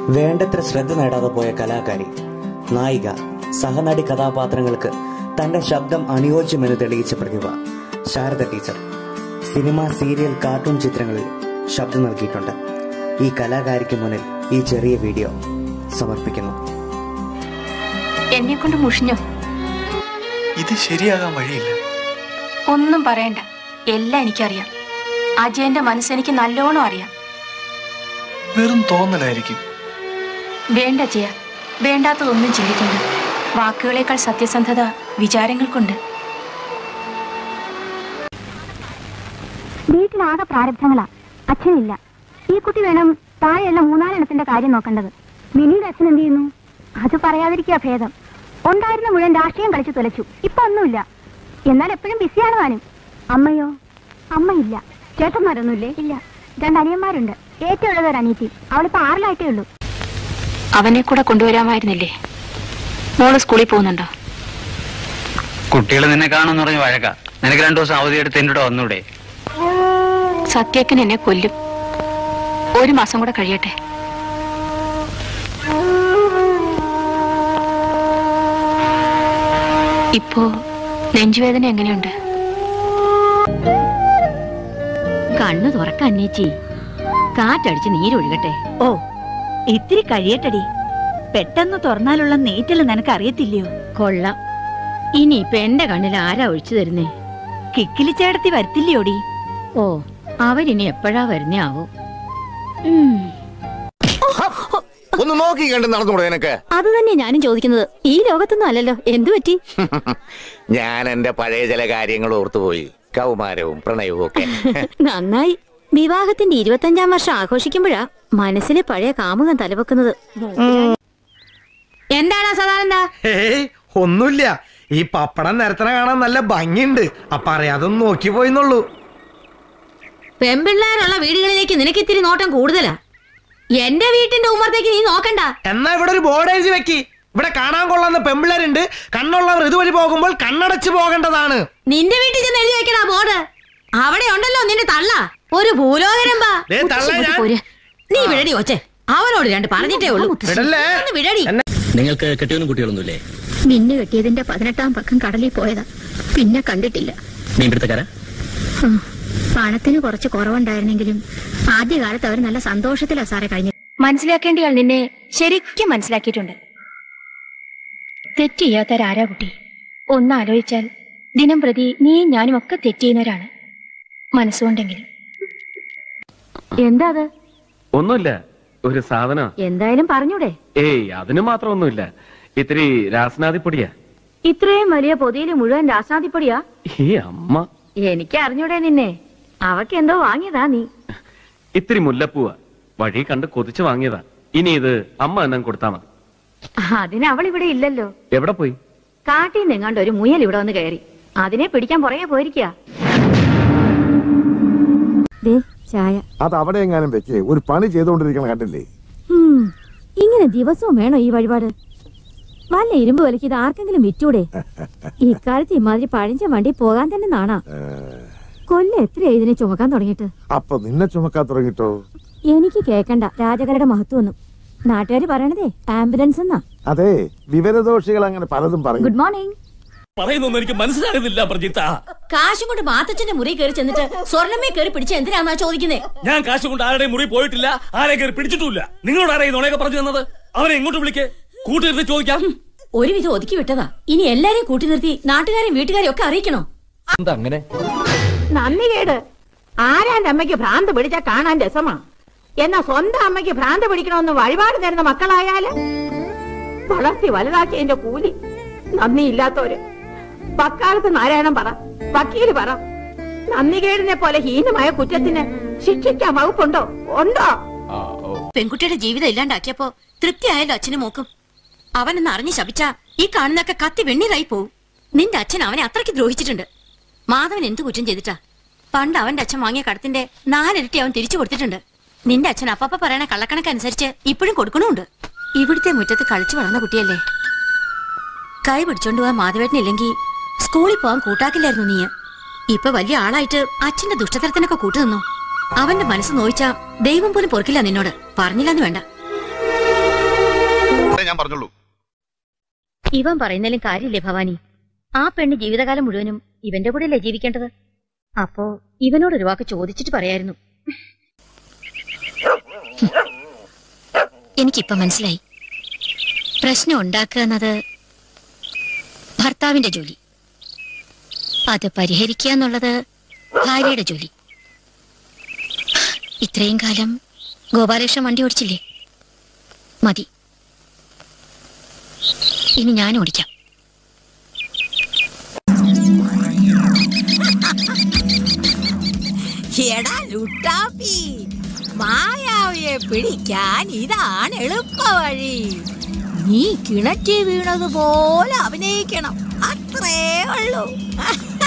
വേണ്ടത്ര ശ്രദ്ധ നേടാതെ പോയ കലാകാരി നായിക സഹനടി കഥാപാത്രങ്ങൾക്ക് തന്റെ ശബ്ദം അനുയോജ്യമെന്ന് തെളിയിച്ച പ്രതിഭ Sharada teacher cinema serial cartoon ചിത്രങ്ങളിൽ ശബ്ദം നൽകിയിട്ടുണ്ട് ഈ കലാകാരിക്ക് മുന്നിൽ ഈ ചെറിയ വീഡിയോ സമർപ്പിക്കുന്നു എന്നെ കൊണ്ട് മുഷിഞ്ഞോ ഇത് ശരിയാകാൻ വഴിയില്ല ഒന്നും പറയണ്ട എല്ലാം എനിക്കറിയാം അജയന്റെ മനസ്സെനിക്ക് നല്ലോണം അറിയാം വെറും തോന്നലായിരിക്കും വേണ്ട അജയ വേണ്ടാത്തതൊന്നും ചിന്തിക്കണ്ട വാക്കുകളേക്കാൾ സത്യസന്ധത വിചാരങ്ങൾക്കുണ്ട് വീട്ടിലാകെ പ്രാരബ്ധങ്ങളാ അച്ഛനില്ല ഈ കുട്ടി വേണം താഴെയുള്ള മൂന്നാലെണ്ണത്തിന്റെ കാര്യം നോക്കേണ്ടത് മിനിയുടെ അച്ഛൻ എന്ത് ചെയ്യുന്നു അത് പറയാതിരിക്കുക ഭേദം ഉണ്ടായിരുന്ന മുഴുവൻ രാഷ്ട്രീയം കളിച്ചു തുലച്ചു ഇപ്പൊ ഒന്നുമില്ല എന്നാൽ എപ്പോഴും ബിസിയാണ് താനും അമ്മയോ അമ്മയില്ല ചേട്ടന്മാരൊന്നുമില്ലേ ഇല്ല രണ്ട് അനിയന്മാരുണ്ട് ഏറ്റവും ഉള്ളത് ഒരു അനീതി അവളിപ്പോ ആറിലായിട്ടേ ഉള്ളൂ അവനെ കൂടെ കൊണ്ടുവരാമായിരുന്നില്ലേ മോള് സ്കൂളിൽ പോകുന്നുണ്ടോ കുട്ടികൾ നിന്നെ കാണുമെന്ന് പറഞ്ഞ് വഴക്ക നിനക്ക് രണ്ടു ദിവസം അവധി എടുത്ത് എന്നോട് വന്നൂടെ സത്യക്കൻ എന്നെ കൊല്ലും ഒരു മാസം കൂടെ കഴിയട്ടെ ഇപ്പോ നെഞ്ചുവേദന എങ്ങനെയുണ്ട് കണ്ണു തുറക്ക അന്നേച്ചി കാറ്റടിച്ച് നീരൊഴുകട്ടെ ഓ ഇത്തിരി കഴിയട്ടടി പെട്ടെന്ന് തുറന്നാലുള്ള നീറ്റല് നിനക്ക് അറിയത്തില്ലയോ കൊള്ളാം ഇനിയിപ്പൊ എന്റെ കണ്ണിൽ ആരാ ഒഴിച്ചു തരുന്നേ കിക്കിലി ചേടത്തി വരത്തില്ലയോടി ഓ അവരിനി എപ്പോഴാ വരുന്നേ ആവോ ഒന്ന് നോക്കി കണ്ട് നടന്നുകൂടെ നിനക്ക് അത് തന്നെ ഞാനും ചോദിക്കുന്നത് ഈ ലോകത്തൊന്നും അല്ലല്ലോ എന്തു പറ്റി ഞാൻ എന്റെ പഴയ ചില കാര്യങ്ങൾ ഓർത്തുപോയി കൗമാരവും പ്രണയവും ഒക്കെ നന്നായി വിവാഹത്തിന്റെ ഇരുപത്തഞ്ചാം വർഷം ആഘോഷിക്കുമ്പോഴാ മനസ്സിലെ പഴയ കാമുകം തലവെക്കുന്നത് എന്താണ് സദാനന്ദ ഏയ് ഒന്നുമില്ല ഈ പപ്പടം നിരത്തണ കാണാൻ നല്ല ഭംഗിയുണ്ട് അപ്പൊ അറിയാതൊന്നും നോക്കി പോയിന്നുള്ളൂ പെമ്പിള്ളേരുള്ള വീടുകളിലേക്ക് നിനക്ക് ഇത്തിരി നോട്ടം കൂടുതലാ എന്റെ വീട്ടിന്റെ ഉമ്മറത്തേക്ക് നീ നോക്കണ്ട എന്നാ ഇവിടെ ഒരു ബോർഡ് എഴുതി വെക്കി ഇവിടെ കാണാൻ കൊള്ളുന്ന പെമ്പിള്ളേരുണ്ട് കണ്ണുള്ളവർ ഇതുവഴി പോകുമ്പോൾ കണ്ണടച്ചു പോകേണ്ടതാണ് നിന്റെ വീട്ടിൽ ചെന്ന് എഴുതി വെക്കടാ ബോർഡ് അവിടെ ഉണ്ടല്ലോ നിന്റെ തള്ള ഒരു ഭൂലോകരമ്പാ ദേ തള്ള ഞാൻ- പോര്. നീ വിടടി ഒച്ചെ അവനോട് രണ്ട് പറഞ്ഞിട്ടേ ഉള്ളൂ വിടല്ലേ? ഒന്ന് വിടടി നിങ്ങൾക്ക് കെട്ടിയൊന്നും കുട്ടികളൊന്നുമില്ലേ മിന്നു കെട്ടിയതിന്റെ പതിനെട്ടാം പക്കം കടലിൽ പോയതാ പിന്നെ കണ്ടിട്ടില്ല മീൻപിടുത്തക്കാരാ ഹും. പണത്തിന് കുറച്ച് കുറവുണ്ടായിരുന്നെങ്കിലും ആദ്യകാലത്ത് അവർ നല്ല സന്തോഷത്തിലാ സാറെ കഴിഞ്ഞു മനസ്സിലാക്കേണ്ടയാൾ നിന്നെ ശരിക്കും മനസ്സിലാക്കിയിട്ടുണ്ട് തെറ്റ് ചെയ്യാത്തവരാരാ കുട്ടി ഒന്ന് ആലോചിച്ചാൽ ദിനം പ്രതി നീയും ഞാനും ഒക്കെ തെറ്റ് ചെയ്യുന്നവരാണ് മനസ്സുകൊണ്ടെങ്കിലും എന്താ അത് ഒന്നുമില്ല ഒരു സാധനം എന്തായാലും പറഞ്ഞൂടെ ഏയ് അതിന് മാത്രം ഒന്നുമില്ല ഇത്തിരി രാസനാദിപ്പൊടിയാ ഇത്രയും വലിയ പൊതിയിൽ മുഴുവൻ രാസാദിപ്പൊടിയാ ഈ അമ്മ എനിക്ക് അറിഞ്ഞൂടെ നിന്നെ അവക്ക് എന്തോ വാങ്ങിയതാ നീ ഇത്തിരി മുല്ലപ്പൂവാ വഴി കണ്ട് കൊതിച്ചു വാങ്ങിയതാ ഇനി ഇത് അമ്മ എന്നെ കൊടുത്താ മതി അതിന് അവൾ ഇവിടെ ഇല്ലല്ലോ എവിടെ പോയി കാട്ടിൽ നിന്നെങ്ങാണ്ട് ഒരു മുയൽ ഇവിടെ വന്ന് കയറി അതിനെ പിടിക്കാൻ പുറകെ പോയിരിക്കുക ചായ അത് അവിടെ എങ്ങാനും വെച്ച് ഒരു പണി ചെയ്തുകൊണ്ടിരിക്കണ കണ്ടില്ലേ ഉം, ഇങ്ങനെ ദിവസവും വേണോ ഈ വഴിപാട് വല്ല ഇരുമ്പ് വിലക്ക് ഇത് ആർക്കെങ്കിലും വിറ്റൂടെ ഇക്കാലത്ത് ഇമാതിരി പഴഞ്ച വണ്ടി പോകാൻ തന്നെ നാണാ കൊല്ലം എത്രയാ ഇതിനെ ചുമക്കാൻ തുടങ്ങിയിട്ട് അപ്പൊ നിന്നെ ചുമക്കാൻ തുടങ്ങിട്ടോ എനിക്ക് കേക്കണ്ട രാജകരുടെ മഹത്വമൊന്നും നാട്ടുകാര് പറയണതേ ആംബുലൻസ് എന്നാ അതെ വിവരദോഷികൾ അങ്ങനെ പലതും പറയും ഗുഡ് മോർണിംഗ് പറയുന്നൊന്നും എനിക്ക് മനസ്സിലാകുന്നില്ല പ്രജിത്ത കാശും കൊണ്ട് മാത്തച്ഛന്റെ മുറി കയറി ചെന്നിട്ട് സ്വർണ്ണമേ കയറി പിടിച്ച എന്തിനാന്നാ ചോദിക്കുന്നേ ഞാൻ കാശ് കൊണ്ട് ആരുടെയും മുറി പോയിട്ടില്ല ആരെ കയറി പിടിച്ചിട്ടുമില്ല നിങ്ങളോട് ആരെയും നുണയൊക്കെ പറഞ്ഞു തന്നത് അവനെ ഇങ്ങോട്ട് വിളിക്കേ കൂട്ടിരുത്തി ചോദിക്കാം ഒരുവിധം ഒതുക്കി വിട്ടതാ ഇനി എല്ലാരെയും കൂട്ടി നിർത്തി നാട്ടുകാരെയും വീട്ടുകാരെയും ഒക്കെ അറിയിക്കണോ എന്താ അങ്ങനെ നന്ദികേട് ആരാന്റെ അമ്മയ്ക്ക് ഭ്രാന്ത് പിടിച്ചാ കാണാൻ രസമാ എന്നാ സ്വന്തം അമ്മയ്ക്ക് ഭ്രാന്ത് പിടിക്കണമെന്ന് വഴിപാട് തരുന്ന മക്കളായാല് വളർത്തി വലുതാക്കിയതിന്റെ കൂലി നന്ദിയില്ലാത്തവര് വക്കാലത്ത് നാരായണൻ പറ വക്കീല് പറ നന്ദികേടിനെ പോലെ ഹീനമായ കുറ്റത്തിന് ശിക്ഷിക്കാൻ വകുപ്പുണ്ടോ ഉണ്ടോ പെൺകുട്ടിയുടെ ജീവിതം ഇല്ലാണ്ടാക്കിയപ്പോ തൃപ്തിയായല്ലോ അച്ഛനും മോക്കും അവനെന്ന് അറിഞ്ഞ് ശപിച്ച ഈ കാണുന്നൊക്കെ കത്തി വെണ്ണീറായി പോവും നിന്റെ അച്ഛൻ അവനെ അത്രയ്ക്ക് ദ്രോഹിച്ചിട്ടുണ്ട് മാധവൻ എന്ത് കുറ്റം ചെയ്തിട്ടാ പണ്ട് അവന്റെ അച്ഛൻ വാങ്ങിയ കടത്തിന്റെ നാലിരട്ടി അവൻ തിരിച്ചു കൊടുത്തിട്ടുണ്ട് നിന്റെ അച്ഛൻ അപ്പപ്പ പറയണ കള്ളക്കണക്കനുസരിച്ച് ഇപ്പോഴും കൊടുക്കണമുണ്ട് ഇവിടുത്തെ മുറ്റത്ത് കളിച്ചു വളർന്ന കുട്ടിയല്ലേ കൈ പിടിച്ചോണ്ട് പോവാൻ മാധവേട്ടനില്ലെങ്കിൽ സ്കൂളിൽ പോവാൻ കൂട്ടാക്കില്ലായിരുന്നു നീ ഇപ്പൊ വലിയ ആളായിട്ട് അച്ഛന്റെ ദുഷ്ടതരത്തിനൊക്കെ കൂട്ടുനിന്നു അവന്റെ മനസ്സ് നോയിച്ചാ ദൈവം പോലും പൊറുക്കില്ല നിന്നോട് പറഞ്ഞില്ലെന്ന് വേണ്ട ഞാൻ പറഞ്ഞുള്ളൂ ഇവൻ പറയുന്നതിലും കാര്യമില്ലേ ഭവാനി ആ പെണ്ണ് ജീവിതകാലം മുഴുവനും ഇവന്റെ കൂടെയല്ലേ ജീവിക്കേണ്ടത് അപ്പോ ഇവനോട് ഒരു വാക്ക് ചോദിച്ചിട്ട് പറയായിരുന്നു എനിക്കിപ്പൊ മനസ്സിലായി പ്രശ്നം ഉണ്ടാക്കുക എന്നത് ഭർത്താവിന്റെ ജോലി അത് പരിഹരിക്കുക എന്നുള്ളത് ഭാര്യയുടെ ജോലി ഇത്രയും കാലം ഗോപാലകൃഷ്ണൻ വണ്ടി ഓടിച്ചില്ലേ മതി ഇനി ഞാൻ ഓടിക്കാം എടാ ലുട്ടാപ്പി മായാവിയെ പിടിക്കാൻ ഇതാണ് എളുപ്പ വഴി നീ കിണറ്റി വീണതുപോലെ അഭിനയിക്കണം അത്രേ ഉള്ളൂ